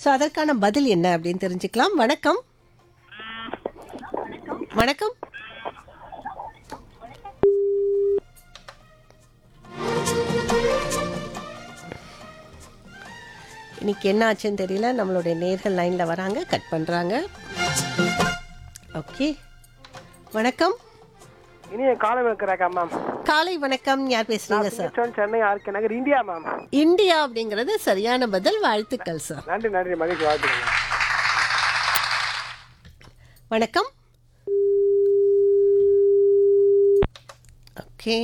So அதற்கான பதில் என்ன அப்படின்னு தெரிஞ்சுக்கலாம் வணக்கம் வணக்கம் இன்னைக்கு என்ன ஆச்சுன்னு தெரியல நம்மளுடைய நேர்கள் லைனில் வராங்க கட் பண்ணுறாங்க ஓகே வணக்கம் இனிய காலை வைக்கிறாக்கா மேம் காலை வணக்கம் யார் பேசுறீங்க சார் நான் Chennai R K Nagar India ma'am India அப்படிங்கிறது சரியான பதில் வாழ்த்துக்கள் சார் நன்றி நன்றி மகிழ்ச்சி வாழ்த்துக்கள் வணக்கம் ஓகே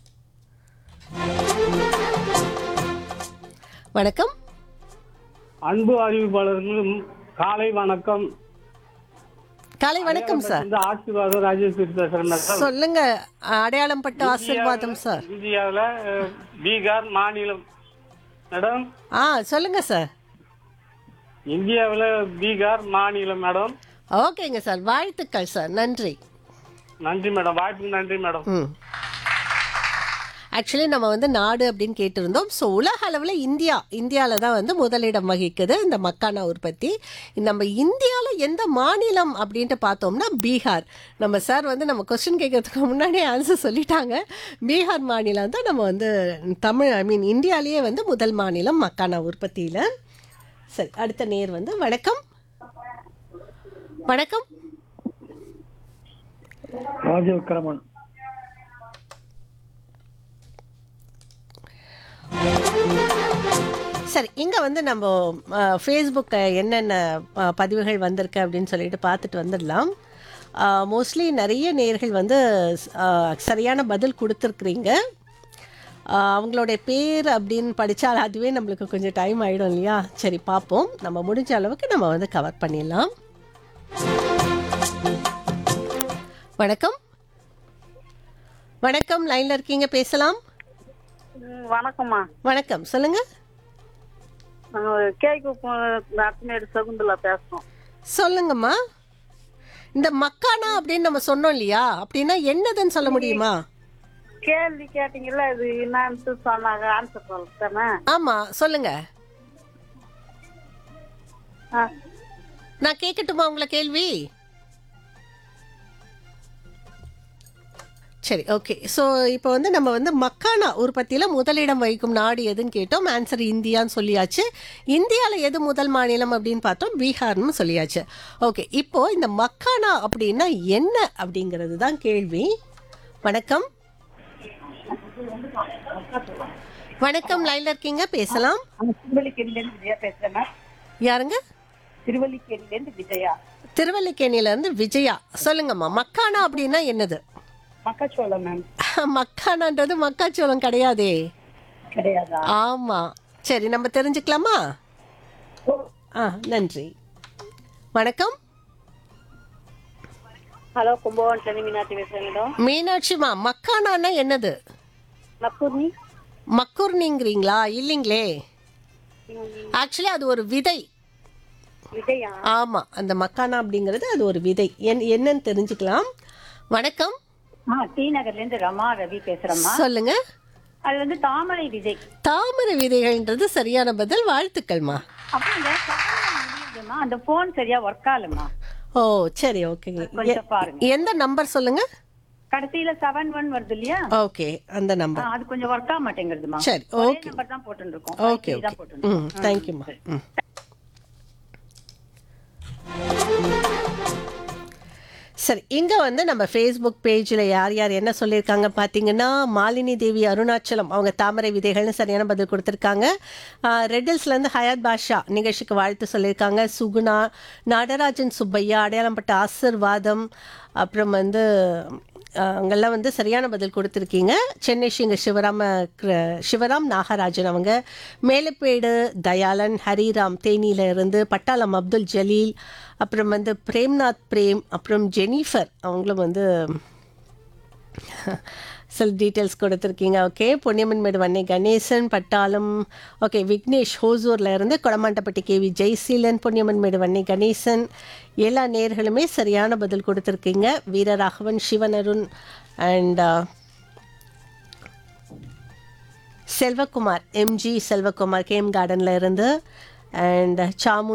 வணக்கம் அன்பு அறிவிப்பாளர்களும் காலை வணக்கம் காலை வணக்கம் சார் இந்த ஆசீர்வாதம் ராஜேஷ் பேசுறேன் மேடம் சொல்லுங்க அடையாளம் பட்ட ஆசீர்வாதம் சார் இந்தியாவில் அஹ், பீகார் மாநிலம் மேடம் ஆ சொல்லுங்க சார் இந்தியாவில் பீகார் மாநிலம் மேடம் ஓகேங்க சார் வாழ்த்துக்கள் சார் நன்றி நன்றி மேடம் வாய்ப்புக்கு நன்றி மேடம் ம் ஆக்சுவலி நம்ம வந்து நாடு அப்படின்னு கேட்டிருந்தோம் ஸோ உலக அளவில் இந்தியா இந்தியாவில் தான் வந்து முதலிடம் வகிக்குது இந்த மக்கானா உற்பத்தி நம்ம இந்தியாவில் எந்த மாநிலம் அப்படின்ட்டு பார்த்தோம்னா பீகார் நம்ம சார் வந்து நம்ம கொஸ்டின் கேட்கறதுக்கு முன்னாடியே ஆன்சர் சொல்லிட்டாங்க பீகார் மாநிலம் தான் நம்ம வந்து தமிழ் ஐ மீன் இந்தியாவிலேயே வந்து முதல் மாநிலம் மக்கானா உற்பத்தியில் சரி அடுத்த நேர் வந்து வணக்கம் வணக்கம் ராஜவிக்ரமன் சரி இங்கே வந்து நம்ம ஃபேஸ்புக்கில் என்னென்ன அஹ், பதிவுகள் வந்திருக்கு அப்படின்னு சொல்லிட்டு பார்த்துட்டு வந்துடலாம் மோஸ்ட்லி நிறைய நேர்கள் வந்து அஹ், சரியான பதில் கொடுத்துருக்குறீங்க அஹ், அவங்களுடைய பேர் அப்படின்னு படித்தால் அதுவே நம்மளுக்கு கொஞ்சம் டைம் ஆகிடும் இல்லையா சரி பார்ப்போம் நம்ம முடிஞ்ச அளவுக்கு நம்ம வந்து கவர் பண்ணிடலாம் வணக்கம் வணக்கம் லைனில் இருக்கீங்க பேசலாம் ம், வணக்கம்மா வணக்கம் சொல்லுங்கள் நாங்கள் கேக்கு நட்மேடு சகுந்தலா பேசுகிறோம் சொல்லுங்கம்மா இந்த மக்கானா அப்படின்னு நம்ம சொன்னோம் இல்லையா அப்படின்னா என்னதுன்னு சொல்ல முடியுமா கேள்வி கேட்டீங்கல்ல இது என்னன்னு சொன்னாங்க ஆன்சர் சொல்லிட்டேனே ஆமா சொல்லுங்க ஆ நான் கேட்கட்டுமா உங்களை கேள்வி சரி ஓகே ஸோ இப்போ வந்து நம்ம வந்து மக்கானா உற்பத்தியில் முதலிடம் வகிக்கும் நாடு எதுன்னு கேட்டோம் ஆன்சர் இந்தியான்னு சொல்லியாச்சு இந்தியாவில் எது முதல் மாநிலம் அப்படின்னு பார்த்தோம் பீகார்னு சொல்லியாச்சு ஓகே இப்போ இந்த மக்கானா அப்படின்னா என்ன அப்படிங்கிறது தான் கேள்வி வணக்கம் வணக்கம் லைன்ல இருக்கீங்க பேசலாம் திருவல்லிக்கேணிலேருந்து விஜயா பேசுகிறேன் யாருங்க திருவல்லிக்கேணிலேருந்து விஜயா திருவல்லிக்கேணியில இருந்து விஜயா சொல்லுங்கம்மா மக்கானா அப்படின்னா என்னது மக்காச்சோளம் மேம் மக்கானான்றது மக்காச்சோளம் கிடையாதே கிடையாதா ஆமா சரி நம்ம தெரிஞ்சுக்கலாமா ஆ நன்றி வணக்கம் ஹலோ கும்பகோணம் சென்னை மீனாட்சி பேசுகிறேன் மேடம் மீனாட்சிமா மக்கானான்னா என்னது நப்பூர்ணி மக்குர்னிங்கிறீங்களா இல்லைங்களே ஆக்சுவலி அது ஒரு விதை விஜயா ஆமா அந்த மக்கானா அப்படிங்கிறது அது ஒரு விதை என் என்னன்னு தெரிஞ்சுக்கலாம் வணக்கம் ஆ டி நகர்லேருந்து ரமா ரவி பேசுகிறேம்மா சொல்லுங்க அது வந்து தாமரை விதை தாமரை விதைகள்ன்றது சரியான பதில் வாழ்த்துக்கள்மா அப்புறம் இந்த phone முடியுதும்மா, அந்த ஃபோன் சரியா ஒர்க் ஆகலம்மா ஓ சரி ஓகேங்க கொஞ்சம் பாருங்க. எ- எந்த நம்பர் சொல்லுங்க கடைசியில செவன் ஒன் வருது இல்லையா ஓகே அந்த ஆ, நம்பர் அது கொஞ்சம் ஒர்க் ஆக மாட்டேங்குதுமா சரி ஒரே ஓகே நம்பர் தான் போட்டுருக்கோம் ஓகே ஓகே ம் தேங்க்யூம்மா ம் சரி இங்கே வந்து நம்ம ஃபேஸ்புக் பேஜில் யார் யார் என்ன சொல்லியிருக்காங்க பார்த்தீங்கன்னா மாலினி தேவி அருணாச்சலம் அவங்க தாமரை விதைகள்னு சரியான பதில் கொடுத்துருக்காங்க ரெட்டில்ஸ்லேருந்து ஹயாத் பாஷா நிகழ்ச்சிக்கு வாழ்த்து சொல்லியிருக்காங்க சுகுணா நடராஜன் சுப்பையா அடையாளம்பட்ட ஆசிர்வாதம் அப்புறம் வந்து ஆஹ், அங்கெல்லாம் வந்து சரியான பதில் கொடுத்துருக்கீங்க சென்னை ஸ்ரீங்க சிவராம கிர- சிவராம் நாகராஜன் அவங்க மேலப்பேடு தயாளன் ஹரிராம் தேனியில இருந்து பட்டாளம் அப்துல் ஜலீல் அப்புறம் வந்து பிரேம்நாத் பிரேம் அப்புறம் ஜெனிஃபர் அவங்களும் வந்து சில டீட்டெயில்ஸ் கொடுத்துருக்கீங்க ஓகே பொன்னியம்மன் மேடு வன்னை கணேசன் பட்டாளம் ஓகே விக்னேஷ் ஹோசூரில் இருந்து கொடமாண்டப்பட்டி கேவி ஜெய்சீலன் பொன்னியம்மன் மேடு வன்னை கணேசன் எல்லா நேர்களுமே சரியான பதில் கொடுத்துருக்கீங்க வீரராகவன் சிவனருண் அண்ட் செல்வகுமார் எம்ஜி செல்வகுமார் கேம் கார்டனில் இருந்து அண்ட் சாமு